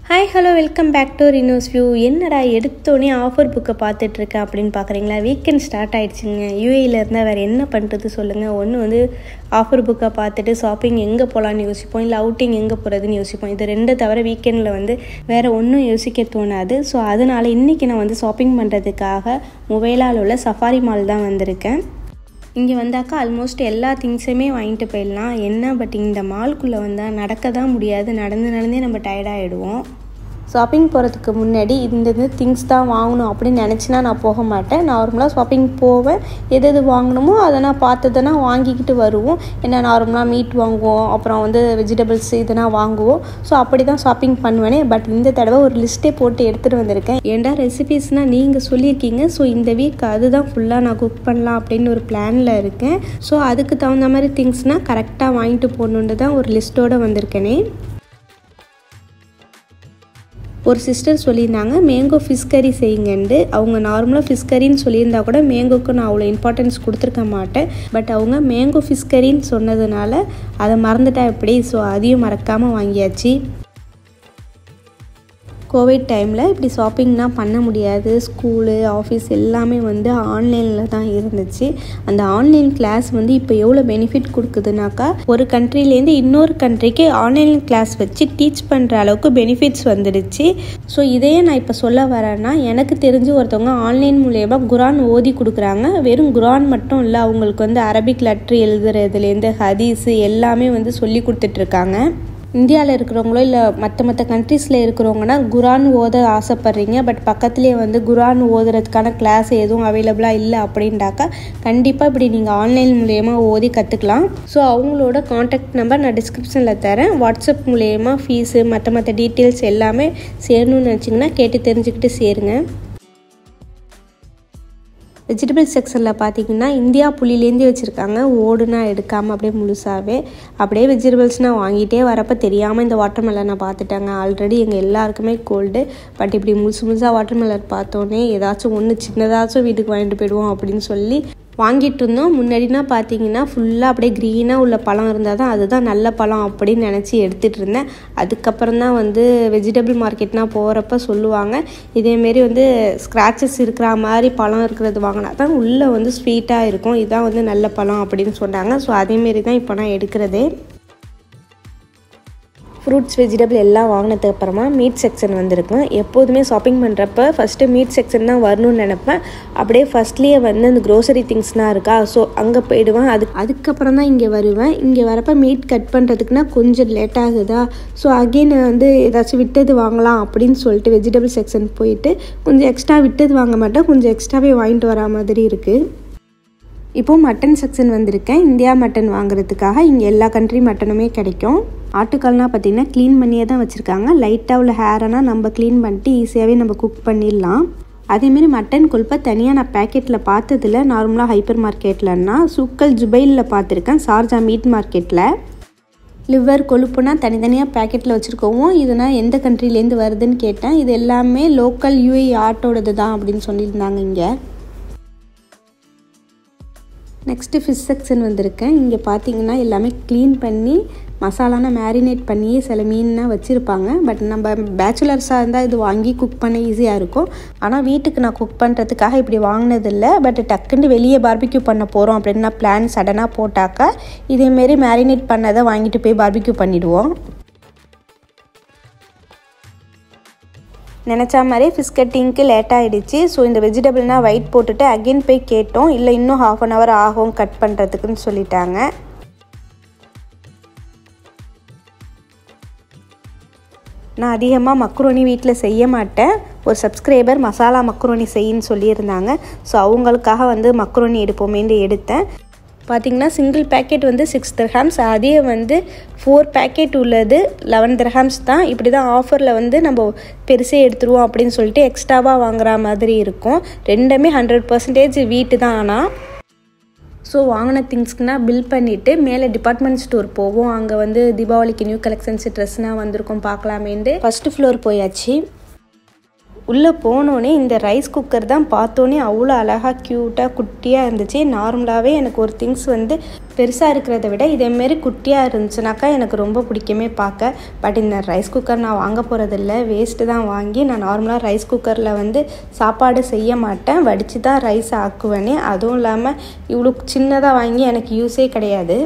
hi hello welcome back to rhinos view என்னடா எடுத்தோடனே offer புக்கை பார்த்துட்ருக்கேன் அப்படின்னு பார்க்குறீங்களா வீக்கெண்ட் ஸ்டார்ட் ஆகிடுச்சுங்க யூஏயில் இருந்தால் வேறு என்ன பண்ணுறது சொல்லுங்கள் ஒன்று வந்து ஆஃபர் புக்கை பார்த்துட்டு ஷாப்பிங் எங்கே போகலான்னு யோசிப்போம் இல்லை அவுட்டிங் எங்கே போகிறதுன்னு யோசிப்போம் இது ரெண்டு தவிர வீக்கெண்டில் வந்து வேறு ஒன்றும் யோசிக்க தோணாது ஸோ அதனால் இன்றைக்கி நான் வந்து ஷாப்பிங் பண்ணுறதுக்காக மொபைலால் உள்ள சஃபாரி மால் தான் வந்திருக்கேன் இங்கே வந்தாக்கா ஆல்மோஸ்ட் எல்லா திங்ஸுமே வாங்கிட்டு போயிடலாம் என்ன பட் இந்த மால்குள்ளே வந்தால் நடக்க தான் முடியாது நடந்து நடந்தே நம்ம டயர்டாகிடுவோம் ஷாப்பிங் போகிறதுக்கு முன்னாடி இந்த இந்த திங்ஸ் தான் வாங்கணும் அப்படின்னு நினச்சினா நான் போக மாட்டேன் நார்மலாக ஷாப்பிங் போவேன் எது எது வாங்கணுமோ அதை நான் பார்த்ததுனா வாங்கிக்கிட்டு வருவோம் ஏன்னா நார்மலாக மீட் வாங்குவோம் அப்புறம் வந்து வெஜிடபிள்ஸ் இதெல்லாம் வாங்குவோம் ஸோ அப்படி தான் ஷாப்பிங் பண்ணுவேனே பட் இந்த தடவை ஒரு லிஸ்ட்டே போட்டு எடுத்துகிட்டு வந்திருக்கேன் ஏன்டா ரெசிபீஸ்னால் நீங்கள் சொல்லியிருக்கீங்க ஸோ இந்த வீக் அதுதான் ஃபுல்லாக நான் குக் பண்ணலாம் அப்படின்னு ஒரு பிளானில் இருக்கேன் ஸோ அதுக்கு தகுந்த மாதிரி திங்ஸ்னால் கரெக்டாக வாங்கிட்டு போகணுன்னு தான் ஒரு லிஸ்ட்டோடு வந்திருக்கேனே ஒரு சிஸ்டர் சொல்லியிருந்தாங்க மேங்கோ ஃபிஷ் கறி செய்யுங்கன்ட்டு அவங்க நார்மலாக ஃபிஷ் கறின்னு சொல்லியிருந்தா கூட மேங்கோக்கு நான் அவ்வளோ இம்பார்ட்டன்ஸ் கொடுத்துருக்க மாட்டேன் பட் அவங்க மேங்கோ ஃபிஷ் கறின்னு சொன்னதுனால அதை மறந்துட்டா எப்படி ஸோ அதையும் மறக்காமல் வாங்கியாச்சு கோவிட் டைமில் இப்படி ஷாப்பிங்லாம் பண்ண முடியாது ஸ்கூலு ஆஃபீஸ் எல்லாமே வந்து ஆன்லைனில் தான் இருந்துச்சு அந்த ஆன்லைன் கிளாஸ் வந்து இப்போ எவ்வளோ பெனிஃபிட் கொடுக்குதுனாக்கா ஒரு கண்ட்ரிலேருந்து இன்னொரு கண்ட்ரிக்கு ஆன்லைன் கிளாஸ் வச்சு டீச் பண்ணுற அளவுக்கு பெனிஃபிட்ஸ் வந்துடுச்சு ஸோ இதையே நான் இப்போ சொல்ல வரேன்னா எனக்கு தெரிஞ்சு ஒருத்தவங்க ஆன்லைன் மூலயமா குரான் ஓதி கொடுக்குறாங்க வெறும் குரான் மட்டும் இல்லை அவங்களுக்கு வந்து அரபிக் லெட்ரு எழுதுறதுலேருந்து ஹதீஸு எல்லாமே வந்து சொல்லி கொடுத்துட்ருக்காங்க இந்தியாவில் இருக்கிறவங்களோ இல்லை மற்ற மற்ற கண்ட்ரீஸில் இருக்கிறவங்கன்னா குரான் ஓத ஆசைப்பட்றீங்க பட் பக்கத்துலேயே வந்து குரான் ஓதுறதுக்கான கிளாஸ் எதுவும் அவைலபிளாக இல்லை அப்படின்டாக்கா கண்டிப்பாக இப்படி நீங்கள் ஆன்லைன் மூலயமா ஓதி கற்றுக்கலாம் ஸோ அவங்களோட காண்டாக்ட் நம்பர் நான் டிஸ்கிரிப்ஷனில் தரேன் வாட்ஸ்அப் மூலயமா ஃபீஸு மற்ற மற்ற டீட்டெயில்ஸ் எல்லாமே சேரணும்னு நினச்சிங்கன்னா கேட்டு தெரிஞ்சுக்கிட்டு சேருங்க வெஜிடபிள் செக்ஷனில் பார்த்தீங்கன்னா இந்தியா புளிலேருந்து வச்சுருக்காங்க ஓடுனா எடுக்காமல் அப்படியே முழுசாகவே அப்படியே வெஜிடபிள்ஸ்னால் வாங்கிட்டே வரப்போ தெரியாமல் இந்த வாட்டர் மெலனை பார்த்துட்டாங்க ஆல்ரெடி எங்கள் எல்லாருக்குமே கோல்டு பட் இப்படி முழுசு முழுசாக வாட்டர் மெலன் பார்த்தோன்னே ஏதாச்சும் ஒன்று சின்னதாச்சும் வீட்டுக்கு வாங்கிட்டு போயிடுவோம் அப்படின்னு சொல்லி வாங்கிட்டு இருந்தோம் முன்னாடினா பார்த்தீங்கன்னா ஃபுல்லாக அப்படியே க்ரீனாக உள்ள பழம் இருந்தால் தான் அதுதான் நல்ல பழம் அப்படின்னு நினச்சி எடுத்துகிட்டு இருந்தேன் அதுக்கப்புறம் தான் வந்து வெஜிடபிள் மார்க்கெட்னால் போகிறப்ப சொல்லுவாங்க இதேமாரி வந்து ஸ்க்ராச்சஸ் இருக்கிற மாதிரி பழம் இருக்கிறது வாங்கினா தான் உள்ளே வந்து ஸ்வீட்டாக இருக்கும் இதுதான் வந்து நல்ல பழம் அப்படின்னு சொன்னாங்க ஸோ அதேமாரி தான் இப்போ நான் எடுக்கிறதே ஃப்ரூட்ஸ் வெஜிடபிள் எல்லாம் வாங்கினதுக்கு அப்புறமா மீட் செக்ஷன் வந்திருக்கும் எப்போதுமே ஷாப்பிங் பண்ணுறப்ப ஃபஸ்ட்டு மீட் செக்ஷன் தான் வரணும்னு நினப்பேன் அப்படியே ஃபஸ்ட்லேயே வந்து அந்த க்ரோசரி திங்ஸ்லாம் இருக்கா ஸோ அங்கே போயிடுவேன் அது அதுக்கப்புறம் தான் இங்கே வருவேன் இங்கே வரப்போ மீட் கட் பண்ணுறதுக்குனா கொஞ்சம் லேட் ஆகுதா ஸோ அகெயின் வந்து ஏதாச்சும் விட்டது வாங்கலாம் அப்படின்னு சொல்லிட்டு வெஜிடபிள் செக்ஷன் போயிட்டு கொஞ்சம் எக்ஸ்ட்ரா விட்டது வாங்க மாட்டேன் கொஞ்சம் எக்ஸ்ட்ராவே வாங்கிட்டு வரா மாதிரி இருக்குது இப்போது மட்டன் செக்ஷன் வந்திருக்கேன் இந்தியா மட்டன் வாங்குறதுக்காக இங்கே எல்லா கண்ட்ரி மட்டனுமே கிடைக்கும் ஆட்டுக்கால்னால் பார்த்திங்கன்னா க்ளீன் பண்ணியே தான் வச்சுருக்காங்க லைட்டாக உள்ள ஹேரெல்லாம் நம்ம க்ளீன் பண்ணிட்டு ஈஸியாகவே நம்ம குக் பண்ணிடலாம் அதேமாரி மட்டன் கொழுப்பை தனியாக நான் பேக்கெட்டில் பார்த்ததில்ல நார்மலாக ஹைப்பர் மார்க்கெட்லன்னா சூக்கல் ஜுபைலில் பார்த்துருக்கேன் சார்ஜா மீட் மார்க்கெட்டில் லிவர் கொழுப்புனா தனித்தனியாக பேக்கெட்டில் வச்சுருக்கவும் இதுனா எந்த கண்ட்ரிலேருந்து வருதுன்னு கேட்டேன் இது எல்லாமே லோக்கல் யூஏ ஆட்டோடது தான் அப்படின்னு சொல்லியிருந்தாங்க இங்கே நெக்ஸ்ட்டு ஃபிஷ் செக்ஷன் வந்திருக்கேன் இங்கே பார்த்தீங்கன்னா எல்லாமே க்ளீன் பண்ணி மசாலான மேரினேட் பண்ணி சில மீன்லாம் வச்சுருப்பாங்க பட் நம்ம பேச்சுலர்ஸாக இருந்தால் இது வாங்கி குக் பண்ண ஈஸியாக இருக்கும் ஆனால் வீட்டுக்கு நான் குக் பண்ணுறதுக்காக இப்படி வாங்கினதில்லை பட் டக்குன்னு வெளியே பார்பிக்யூ பண்ண போகிறோம் அப்படின்னு பிளான் சடனாக போட்டாக்கா இதேமாரி மேரினேட் பண்ணதை வாங்கிட்டு போய் பார்பிக்யூ பண்ணிவிடுவோம் நினச்சா மாதிரி ஃபிஷ் கட்டிங்க்கு லேட் ஆகிடுச்சு ஸோ இந்த வெஜிடபிள்னால் வெயிட் போட்டுட்டு அகெயின் போய் கேட்டோம் இல்லை இன்னும் ஹாஃப் அன் ஹவர் ஆகும் கட் பண்ணுறதுக்குன்னு சொல்லிட்டாங்க நான் அதிகமாக மக்ரோனி வீட்டில் செய்ய மாட்டேன் ஒரு சப்ஸ்கிரைபர் மசாலா மக்ரோனி செய்யின்னு சொல்லியிருந்தாங்க ஸோ அவங்களுக்காக வந்து மக்ரோனி எடுப்போமேன்னு எடுத்தேன் பார்த்திங்கன்னா சிங்கிள் பேக்கெட் வந்து சிக்ஸ் திரஹாம்ஸ் அதே வந்து ஃபோர் பேக்கெட் உள்ளது லெவன் திரஹாம்ஸ் தான் இப்படி தான் ஆஃபரில் வந்து நம்ம பெருசே எடுத்துருவோம் அப்படின்னு சொல்லிட்டு எக்ஸ்ட்ராவாக வாங்குற மாதிரி இருக்கும் ரெண்டுமே ஹண்ட்ரட் பர்சன்டேஜ் வீட்டு தான் ஆனால் ஸோ வாங்கின திங்ஸ்க்குனா பில் பண்ணிவிட்டு மேலே டிபார்ட்மெண்ட் ஸ்டோர் போவோம் அங்கே வந்து தீபாவளிக்கு நியூ கலெக்ஷன்ஸ் ட்ரெஸ்னால் வந்திருக்கும் பார்க்கலாமேன்ட்டு ஃபஸ்ட்டு ஃப்ளோர் போயாச்சு உள்ளே போனோடனே இந்த ரைஸ் குக்கர் தான் பார்த்தோன்னே அவ்வளோ அழகாக க்யூட்டாக குட்டியாக இருந்துச்சு நார்மலாகவே எனக்கு ஒரு திங்ஸ் வந்து பெருசாக இருக்கிறத விட இதேமாரி குட்டியாக இருந்துச்சுனாக்கா எனக்கு ரொம்ப பிடிக்குமே பார்க்க பட் இந்த ரைஸ் குக்கர் நான் வாங்க போகிறதில்ல வேஸ்ட்டு தான் வாங்கி நான் நார்மலாக ரைஸ் குக்கரில் வந்து சாப்பாடு செய்ய மாட்டேன் வடித்து தான் ரைஸ் ஆக்குவேனே அதுவும் இல்லாமல் இவ்வளோ சின்னதாக வாங்கி எனக்கு யூஸே கிடையாது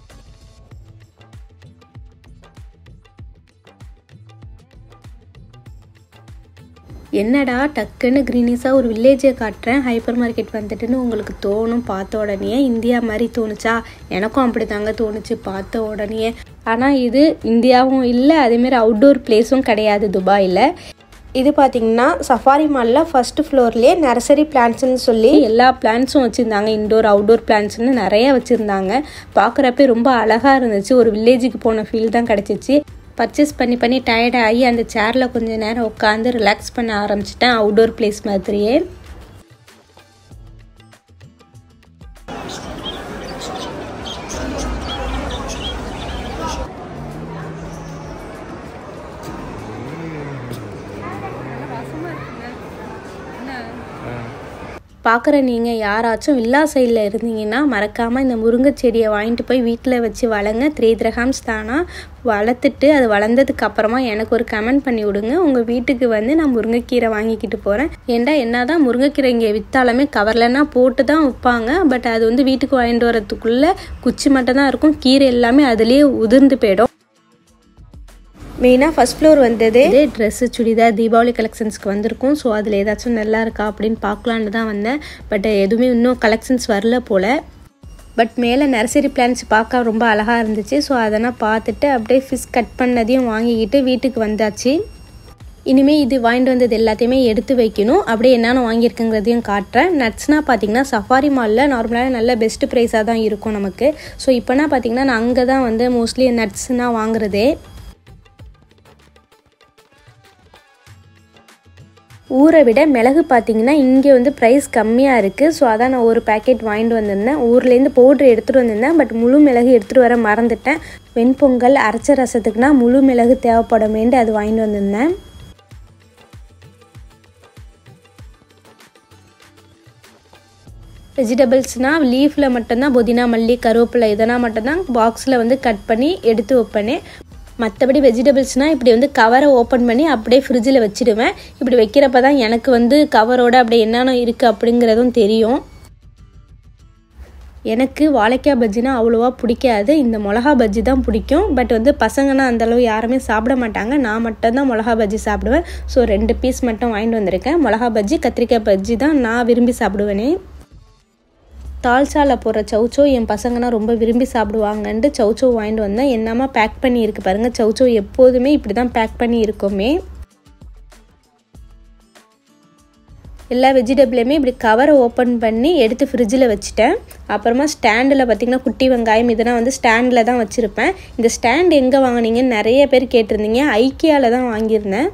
என்னடா டக்குன்னு க்ரீனிஸாக ஒரு வில்லேஜை காட்டுறேன் ஹைப்பர் மார்க்கெட் வந்துட்டுன்னு உங்களுக்கு தோணும் பார்த்த உடனே இந்தியா மாதிரி தோணுச்சா எனக்கும் அப்படி தாங்க தோணுச்சு பார்த்த உடனே ஆனால் இது இந்தியாவும் இல்லை அதேமாரி அவுட்டோர் பிளேஸும் கிடையாது துபாயில் இது பார்த்தீங்கன்னா சஃபாரி மாலில் ஃபஸ்ட்டு ஃப்ளோர்லேயே நர்சரி பிளான்ட்ஸ்னு சொல்லி எல்லா பிளான்ட்ஸும் வச்சுருந்தாங்க இன்டோர் அவுட்டோர் பிளான்ட்ஸ்னு நிறைய வச்சுருந்தாங்க பார்க்குறப்ப ரொம்ப அழகாக இருந்துச்சு ஒரு வில்லேஜுக்கு போன ஃபீல் தான் கிடச்சிச்சு பர்ச்சேஸ் பண்ணி பண்ணி டயர்டாகி அந்த சேரில் கொஞ்சம் நேரம் உட்காந்து ரிலாக்ஸ் பண்ண ஆரம்பிச்சிட்டேன் அவுடோர் பிளேஸ் மாதிரியே பார்க்குற நீங்கள் யாராச்சும் வில்லா சைடில் இருந்தீங்கன்னா மறக்காமல் இந்த முருங்கை செடியை வாங்கிட்டு போய் வீட்டில் வச்சு வளங்க த்ரீ திரஹாம்ஸ் தானா வளர்த்துட்டு அது வளர்ந்ததுக்கு அப்புறமா எனக்கு ஒரு கமெண்ட் பண்ணி விடுங்க உங்கள் வீட்டுக்கு வந்து நான் முருங்கைக்கீரை வாங்கிக்கிட்டு போகிறேன் ஏன்டா என்ன தான் முருங்கைக்கீரை இங்கே விற்றாலுமே கவர்லன்னா போட்டு தான் விற்பாங்க பட் அது வந்து வீட்டுக்கு வாங்கிட்டு வரத்துக்குள்ளே குச்சி மட்டும் தான் இருக்கும் கீரை எல்லாமே அதுலேயே உதிர்ந்து போயிடும் மெயினாக ஃபஸ்ட் ஃப்ளோர் வந்தது இதே ட்ரெஸ்ஸு சுடிதார் தீபாவளி கலெக்ஷன்ஸ்க்கு வந்திருக்கும் ஸோ அதில் ஏதாச்சும் நல்லா இருக்கா அப்படின்னு பார்க்கலான்னு தான் வந்தேன் பட் எதுவுமே இன்னும் கலெக்ஷன்ஸ் வரல போல் பட் மேலே நர்சரி பிளான்ஸ் பார்க்க ரொம்ப அழகாக இருந்துச்சு ஸோ அதெல்லாம் பார்த்துட்டு அப்படியே ஃபிஷ் கட் பண்ணதையும் வாங்கிக்கிட்டு வீட்டுக்கு வந்தாச்சு இனிமேல் இது வாங்கிட்டு வந்தது எல்லாத்தையுமே எடுத்து வைக்கணும் அப்படியே என்னென்ன வாங்கியிருக்குங்கிறதையும் காட்டுறேன் நட்ஸ்னால் பார்த்தீங்கன்னா சஃபாரி மாலில் நார்மலாக நல்ல பெஸ்ட் ப்ரைஸாக தான் இருக்கும் நமக்கு ஸோ இப்போனா பார்த்தீங்கன்னா நான் அங்கே தான் வந்து மோஸ்ட்லி நட்ஸ்னால் வாங்குறதே ஊரை விட மிளகு பார்த்தீங்கன்னா இங்கே வந்து ப்ரைஸ் கம்மியாக இருக்குது ஸோ அதான் நான் ஒரு பேக்கெட் வாங்கிட்டு வந்திருந்தேன் ஊர்லேருந்து பவுட்ரு எடுத்துகிட்டு வந்திருந்தேன் பட் முழு மிளகு எடுத்துகிட்டு வர மறந்துட்டேன் வெண்பொங்கல் அரைச்ச ரசத்துக்குனா முழு மிளகு தேவைப்படுமேன்ட்டு அது வாங்கிட்டு வந்திருந்தேன் வெஜிடபிள்ஸ்னால் லீஃபில் மட்டும்தான் புதினா மல்லி கருவேப்பிலை இதெல்லாம் மட்டும்தான் பாக்ஸில் வந்து கட் பண்ணி எடுத்து வைப்பேனே மற்றபடி வெஜிடபிள்ஸ்னால் இப்படி வந்து கவரை ஓப்பன் பண்ணி அப்படியே ஃப்ரிட்ஜில் வச்சுடுவேன் இப்படி வைக்கிறப்ப தான் எனக்கு வந்து கவரோட அப்படியே என்னென்ன இருக்குது அப்படிங்கிறதும் தெரியும் எனக்கு வாழைக்காய் பஜ்ஜினா அவ்வளோவா பிடிக்காது இந்த மிளகா பஜ்ஜி தான் பிடிக்கும் பட் வந்து பசங்கன்னா அந்தளவு யாருமே சாப்பிட மாட்டாங்க நான் மட்டும்தான் மிளகா பஜ்ஜி சாப்பிடுவேன் ஸோ ரெண்டு பீஸ் மட்டும் வாங்கிட்டு வந்திருக்கேன் மிளகா பஜ்ஜி கத்திரிக்காய் பஜ்ஜி தான் நான் விரும்பி சாப்பிடுவேனே தால்சாவில் போடுற சவுச்சோ என் பசங்கன்னா ரொம்ப விரும்பி சாப்பிடுவாங்கன்ட்டு சவுச்சோ வாங்கிட்டு வந்தேன் என்னமா பேக் பண்ணி இருக்கு பாருங்கள் சவுச்சோ எப்போதுமே இப்படி தான் பேக் பண்ணி இருக்குமே எல்லா வெஜிடபிளையுமே இப்படி கவரை ஓப்பன் பண்ணி எடுத்து ஃப்ரிட்ஜில் வச்சுட்டேன் அப்புறமா ஸ்டாண்டில் பார்த்திங்கன்னா குட்டி வெங்காயம் இதெல்லாம் வந்து ஸ்டாண்டில் தான் வச்சுருப்பேன் இந்த ஸ்டாண்ட் எங்கே வாங்கினீங்கன்னு நிறைய பேர் கேட்டிருந்தீங்க ஐக்கியாவில் தான் வாங்கியிருந்தேன்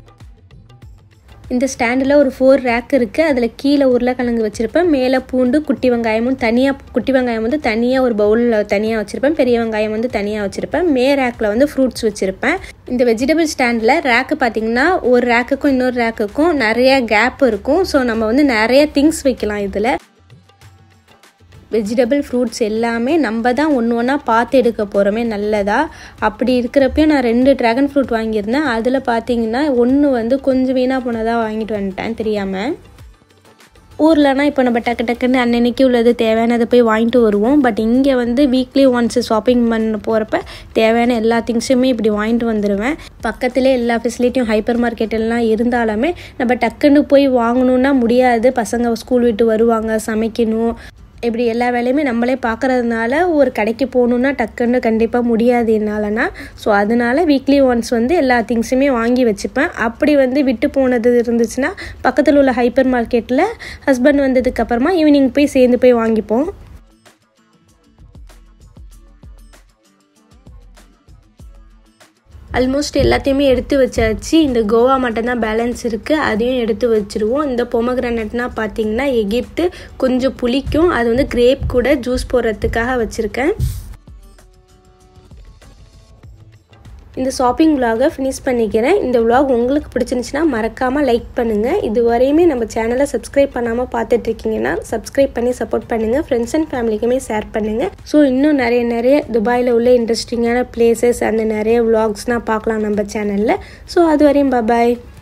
இந்த ஸ்டாண்டில் ஒரு ஃபோர் ரேக் இருக்குது அதில் கீழே உருளைக்கிழங்கு வச்சுருப்பேன் மேலே பூண்டு குட்டி வெங்காயமும் தனியாக குட்டி வெங்காயம் வந்து தனியாக ஒரு பவுலில் தனியாக வச்சுருப்பேன் பெரிய வெங்காயம் வந்து தனியாக வச்சுருப்பேன் மே ரேக்கில் வந்து ஃப்ரூட்ஸ் வச்சுருப்பேன் இந்த வெஜிடபிள் ஸ்டாண்டில் ரேக்கு பார்த்திங்கன்னா ஒரு ரேக்குக்கும் இன்னொரு ரேக்குக்கும் நிறைய கேப் இருக்கும் ஸோ நம்ம வந்து நிறைய திங்ஸ் வைக்கலாம் இதில் வெஜிடபிள் ஃப்ரூட்ஸ் எல்லாமே நம்ம தான் ஒன்று ஒன்றா பார்த்து எடுக்க போகிறோமே நல்லதா அப்படி இருக்கிறப்பையும் நான் ரெண்டு ட்ராகன் ஃப்ரூட் வாங்கியிருந்தேன் அதில் பார்த்தீங்கன்னா ஒன்று வந்து கொஞ்சம் வீணாக போனதாக வாங்கிட்டு வந்துட்டேன் தெரியாமல் ஊர்லனா இப்போ நம்ம டக்கு டக்குன்னு அன்னன்னைக்கு உள்ளது தேவையானதை போய் வாங்கிட்டு வருவோம் பட் இங்கே வந்து வீக்லி ஒன்ஸ் ஷாப்பிங் பண்ண போகிறப்ப தேவையான எல்லா திங்ஸுமே இப்படி வாங்கிட்டு வந்துடுவேன் பக்கத்துலேயே எல்லா ஃபெசிலிட்டியும் ஹைப்பர் மார்க்கெட் எல்லாம் இருந்தாலுமே நம்ம டக்குன்னு போய் வாங்கணுன்னா முடியாது பசங்க ஸ்கூல் விட்டு வருவாங்க சமைக்கணும் இப்படி எல்லா வேலையுமே நம்மளே பார்க்குறதுனால ஒரு கடைக்கு போகணுன்னா டக்குன்னு கண்டிப்பாக முடியாது என்னாலனா ஸோ அதனால வீக்லி ஒன்ஸ் வந்து எல்லா திங்ஸுமே வாங்கி வச்சுப்பேன் அப்படி வந்து விட்டு போனது இருந்துச்சுன்னா பக்கத்தில் உள்ள ஹைப்பர் மார்க்கெட்டில் ஹஸ்பண்ட் வந்ததுக்கப்புறமா ஈவினிங் போய் சேர்ந்து போய் வாங்கிப்போம் ஆல்மோஸ்ட் எல்லாத்தையுமே எடுத்து வச்சாச்சு இந்த கோவா மட்டும்தான் பேலன்ஸ் இருக்குது அதையும் எடுத்து வச்சுருவோம் இந்த பொமக்ரானட்னா பார்த்தீங்கன்னா எகிப்து கொஞ்சம் புளிக்கும் அது வந்து கிரேப் கூட ஜூஸ் போடுறதுக்காக வச்சுருக்கேன் இந்த ஷாப்பிங் விலாகை ஃபினிஷ் பண்ணிக்கிறேன் இந்த விலாக் உங்களுக்கு பிடிச்சிருந்துச்சுன்னா மறக்காமல் லைக் பண்ணுங்கள் இது வரையுமே நம்ம சேனலை சப்ஸ்கிரைப் பண்ணாமல் பார்த்துட்டு இருக்கீங்கன்னா சப்ஸ்கிரைப் பண்ணி சப்போர்ட் பண்ணுங்கள் ஃப்ரெண்ட்ஸ் அண்ட் ஃபேமிலிக்குமே ஷேர் பண்ணுங்கள் ஸோ இன்னும் நிறைய நிறைய துபாயில் உள்ள இன்ட்ரெஸ்டிங்கான பிளேசஸ் அந்த நிறைய விலாக்ஸ்னால் பார்க்கலாம் நம்ம சேனலில் ஸோ அது வரையும் பாய்